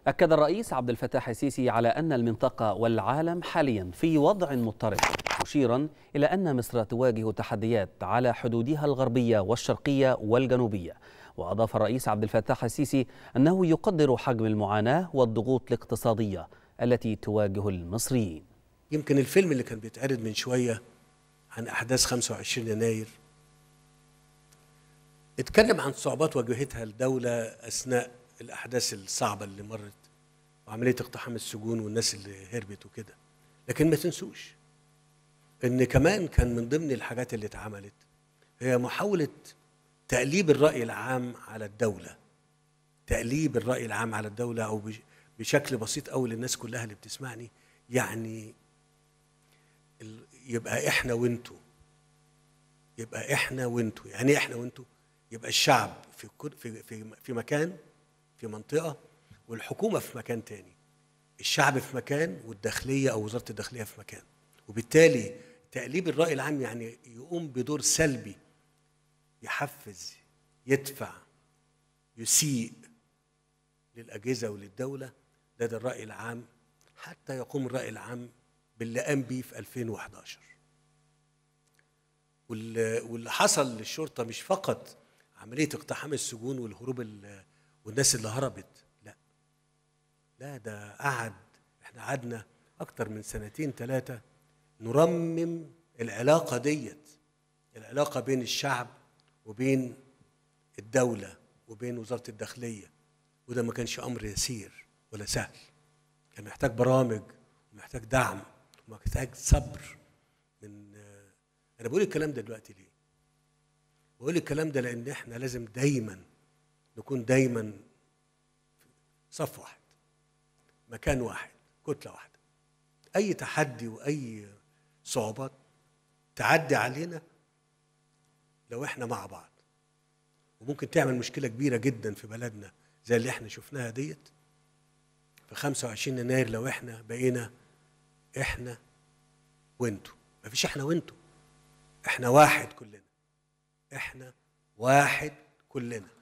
أكد الرئيس عبد الفتاح السيسي على أن المنطقة والعالم حاليا في وضع مضطرب مشيرا إلى أن مصر تواجه تحديات على حدودها الغربية والشرقية والجنوبية وأضاف الرئيس عبد الفتاح السيسي أنه يقدر حجم المعاناة والضغوط الاقتصادية التي تواجه المصريين يمكن الفيلم اللي كان بيتعرض من شوية عن أحداث 25 يناير اتكلم عن صعوبات واجهتها الدولة أثناء الأحداث الصعبة اللي مرت وعملية اقتحام السجون والناس اللي هربت وكده لكن ما تنسوش إن كمان كان من ضمن الحاجات اللي اتعملت هي محاولة تقليب الرأي العام على الدولة تقليب الرأي العام على الدولة أو بشكل بسيط أوي للناس كلها اللي بتسمعني يعني يبقى إحنا وإنتوا يبقى إحنا وإنتوا يعني إيه إحنا وإنتوا يبقى الشعب في في في في مكان في منطقه والحكومه في مكان تاني الشعب في مكان والداخليه او وزاره الداخليه في مكان وبالتالي تقليب الراي العام يعني يقوم بدور سلبي يحفز يدفع يسيء للاجهزه وللدوله ده, ده الراي العام حتى يقوم الراي العام باللي قام بيه في 2011 واللي حصل للشرطه مش فقط عمليه اقتحام السجون والهروب والناس اللي هربت لا لا ده قعد احنا قعدنا اكتر من سنتين ثلاثه نرمم العلاقه ديت العلاقه بين الشعب وبين الدوله وبين وزاره الداخليه وده ما كانش امر يسير ولا سهل كان محتاج برامج ومحتاج دعم ومحتاج صبر من انا بقول الكلام ده دلوقتي ليه بقول الكلام ده لان احنا لازم دايما نكون دايما صف واحد مكان واحد كتله واحده اي تحدي واي صعوبات تعدي علينا لو احنا مع بعض وممكن تعمل مشكله كبيره جدا في بلدنا زي اللي احنا شفناها ديت في 25 يناير لو احنا بقينا احنا وانتوا مفيش احنا وانتوا احنا واحد كلنا احنا واحد كلنا